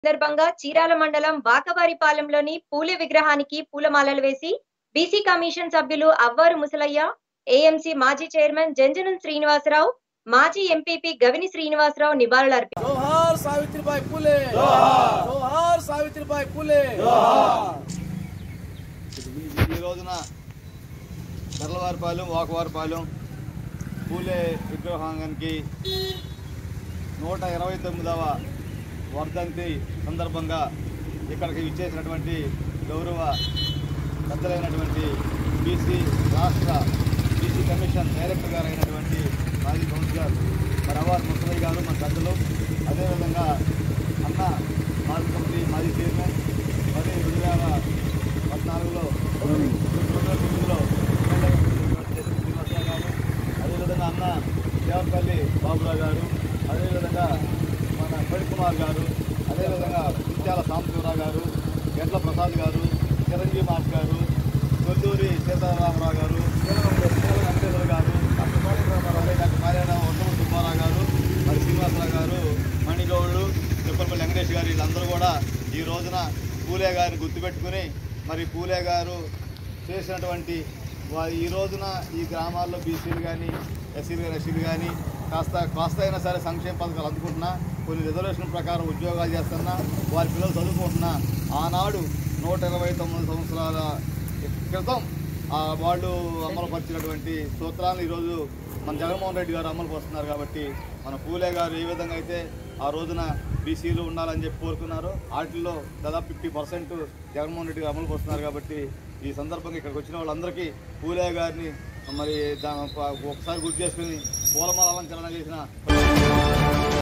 సందర్భంగా చీరాల మండలం వాకవారిపాలెంలోని పూలే విగ్రహానికి పూలమాలలు వేసి బీసీ కమిషన్ సభ్యులు అవ్వారు ముసలయ్య ఏఎంసీ మాజీ చైర్మన్ జంజనం శ్రీనివాసరావు మాజీ ఎంపీపీ గవిని శ్రీనివాసరావు నివాళులర్పించారు జోహార్ సావిత్రిబాయి పూలే జోహార్ సావిత్రిబాయి పూలే ఈ రోజున తెల్లవారిపాలెం వాకవారిపాలెం పూలే విగ్రహానికి నూట ఇరవై తొమ్మిదవ వర్ధంతి సందర్భంగా ఇక్కడికి విచ్చేసినటువంటి గౌరవ పెద్దలైనటువంటి బీసీ రాష్ట్ర బీసీ కమిషన్ డైరెక్టర్ గారు అయినటువంటి మాజీ కౌన్సిలర్ మరి అవార్ ముసలయ్య గారు మన పెద్దలు అదేవిధంగా అన్న మాజీ కమిటీ మాజీ చైర్మన్ మరి రెండు వేల పద్నాలుగులో రెండు వేల తొమ్మిదిలో శ్రీనివాసరావు గారు అదేవిధంగా అన్న దేవపల్లి బాబురావు గారు అదేవిధంగా మన కుమార్ గారు అదేవిధంగా ముత్యాల సాంబశివరావు గారు గెట్ల ప్రసాద్ గారు చిరంజీవి మాస్ గారు కొల్లూరి సీతారామరావు గారు వెంకటేశ్వర గారు డాక్టర్ కోటేశ్వరరావు గారు డాక్టర్ మారేణ ఉత్తమ సుబ్బారావు గారు మరి శ్రీనివాసరావు గారు మణిగౌడు తిప్పలపల్లి వెంకటేష్ గారు వీళ్ళందరూ కూడా ఈ రోజున పూలే గారిని గుర్తుపెట్టుకుని మరి పూలే గారు చేసినటువంటి వా- ఈ రోజున ఈ గ్రామాల్లో బీసీలు కానీ ఎస్సీలు కానీ ఎస్సీలు కానీ కాస్త కాస్త అయినా సరే సంక్షేమ పథకాలు అందుకుంటున్నా కొన్ని రిజర్వేషన్ ప్రకారం ఉద్యోగాలు చేస్తున్నా వారి పిల్లలు చదువుకుంటున్నా ఆనాడు నూట ఇరవై తొమ్మిది సంవత్సరాల క్రితం ఆ వాళ్ళు అమలుపరిచినటువంటి సూత్రాలను ఈరోజు మన జగన్మోహన్ రెడ్డి గారు అమలు పరుస్తున్నారు కాబట్టి మన పూలే గారు ఏ విధంగా అయితే ఆ రోజున బీసీలు ఉండాలని చెప్పి కోరుకున్నారు వాటిల్లో దాదాపు ఫిఫ్టీ పర్సెంట్ జగన్మోహన్ రెడ్డి గారు అమలు పరుస్తున్నారు కాబట్టి ఈ సందర్భంగా ఇక్కడికి వచ్చిన వాళ్ళందరికీ పూలే గారిని మరి దా- ఒకసారి గుర్తు చేసుకుని పూలమాల అలంకరణ చేసిన